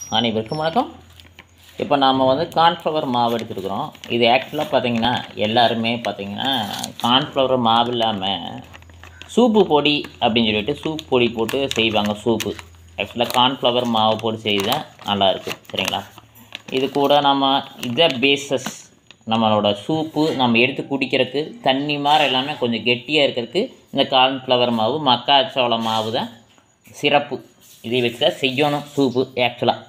அனைவருக்கும் வணக்கம் இப்போ நாம் வந்து கார்ன்ஃப்ளவர் மாவு எடுத்துருக்குறோம் இது ஆக்சுவலாக பார்த்தீங்கன்னா எல்லாருமே பார்த்தீங்கன்னா கார்ன்ஃப்ளவர் மாவு இல்லாமல் சூப்பு பொடி அப்படின்னு சொல்லிட்டு சூப் பொடி போட்டு செய்வாங்க சூப்பு ஆக்சுவலாக கார்ன்ஃப்ளவர் மாவு போட்டு செய்தால் நல்லாயிருக்கு சரிங்களா இது கூட நம்ம இதை பேசஸ் நம்மளோட சூப்பு நம்ம எடுத்து குடிக்கிறதுக்கு தண்ணி மாதிரி எல்லாமே கொஞ்சம் கெட்டியாக இருக்கிறதுக்கு இந்த கார்ன்ஃப்ளவர் மாவு மக்காச்சோள மாவு தான் சிறப்பு இதை வச்சு தான் செய்யணும் சூப்பு ஆக்சுவலாக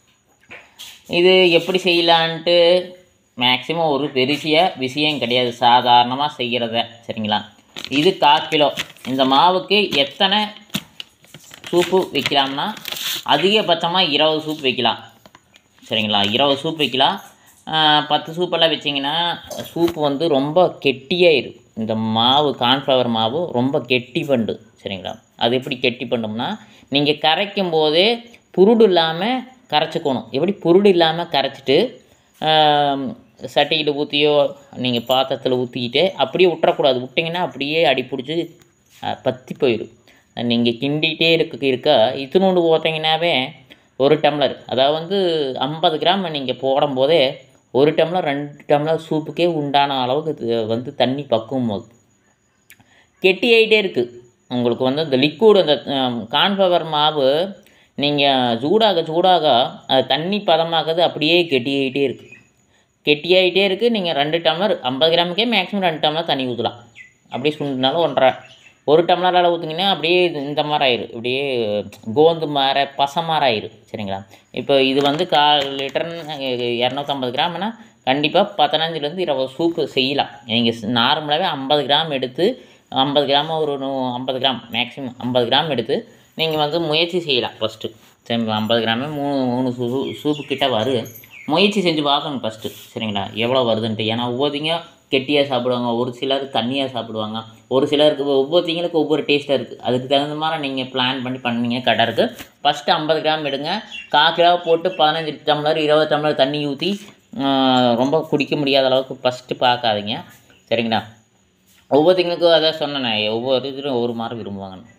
இது எப்படி செய்யலான்ட்டு மேக்ஸிமம் ஒரு பெரிய விஷயம் கிடையாது சாதாரணமாக செய்கிறத சரிங்களா இது கால் கிலோ இந்த மாவுக்கு எத்தனை சூப்பு வைக்கலாம்னா அதிகபட்சமாக இருபது சூப் வைக்கலாம் சரிங்களா இருபது சூப் வைக்கலாம் ஆஹ் பத்து சூப்பெல்லாம் வச்சிங்கன்னா சூப்பு வந்து ரொம்ப கெட்டியாயிரும் இந்த மாவு கார்ன்ஃப்ளவர் மாவு ரொம்ப கெட்டி பண்டு சரிங்களா அது எப்படி கெட்டி பண்ணும்னா நீங்கள் கரைக்கும் போதே புருடு இல்லாமல் கரைச்சிக்கணும் எப்படி புருடு இல்லாமல் கரைச்சிட்டு ஆம், சட்டியில் ஊற்றியோ நீங்கள் பாத்திரத்தில் ஊற்றிக்கிட்டு அப்படியே விட்டுறக்கூடாது விட்டிங்கன்னா அப்படியே அடி பிடிச்சி பற்றி போயிடும் நீங்கள் கிண்டிகிட்டே இருக்க இருக்க இத்தினூண்டு போட்டிங்கன்னாவே ஒரு டம்ளர் அதாவது வந்து ஐம்பது கிராம் நீங்கள் போடும்போதே ஒரு டம்ளர் ரெண்டு டம்ளர் சூப்புக்கே உண்டான அளவுக்கு இது வந்து தண்ணி பக்குவம் போகுது கெட்டி ஆகிட்டே இருக்குது உங்களுக்கு வந்து இந்த லிக்விட் அந்த கார்ன்ஃப்ளவர் மாவு நீங்கள் சூடாக சூடாக அது தண்ணி பதமாக்குது அப்படியே கெட்டியாகிட்டே இருக்குது கெட்டியாகிட்டே இருக்குது நீங்கள் ரெண்டு டம்ளர் ஐம்பது கிராமுக்கே மேக்ஸிமம் ரெண்டு டம்ளர் தண்ணி ஊற்றலாம் அப்படியே சுண்டினாலும் ஒன்றரை ஒரு டம்ளரால் ஊற்றிங்கன்னா அப்படியே இது இந்த மாதிரி ஆயிரும் இப்படியே கோந்து மாற பசை மாதிரி ஆயிரும் சரிங்களா இப்போ இது வந்து கால் லிட்டர்னு இரநூத்தம்பது கிராம்னா கண்டிப்பாக பதினஞ்சுலேருந்து இருபது சூப்பு செய்யலாம் நீங்கள் நார்மலாகவே ஐம்பது கிராம் எடுத்து ஐம்பது கிராம் ஒரு நூ ஐம்பது கிராம் மேக்ஸிமம் ஐம்பது கிராம் எடுத்து நீங்கள் வந்து முயற்சி செய்யலாம் ஃபஸ்ட்டு சரி ஐம்பது கிராமே மூணு மூணு சூ சூப்பு கிட்ட வரும் முயற்சி செஞ்சு பார்க்கணும் ஃபஸ்ட்டு சரிங்களா எவ்வளோ வருதுன்ட்டு ஏன்னா ஒவ்வொருத்திங்க கெட்டியாக சாப்பிடுவாங்க ஒரு சிலர் தண்ணியாக சாப்பிடுவாங்க ஒரு சிலருக்கு ஒவ்வொருத்திங்களுக்கு ஒவ்வொரு டேஸ்ட்டாக இருக்குது அதுக்கு தகுந்த மாதிரி நீங்கள் பிளான் பண்ணி பண்ணீங்க கடை இருக்குது ஃபஸ்ட்டு ஐம்பது கிராம் எடுங்க கால் கிலோ போட்டு பதினஞ்சு டம்ளர் இருபது டம்ளர் தண்ணி ஊற்றி ரொம்ப குடிக்க முடியாத அளவுக்கு ஃபஸ்ட்டு பார்க்காதீங்க சரிங்களா ஒவ்வொருத்தங்களுக்கும் அதான் சொன்னேனே ஒவ்வொரு இதுலையும் ஒவ்வொரு மாதிரி விரும்புவாங்க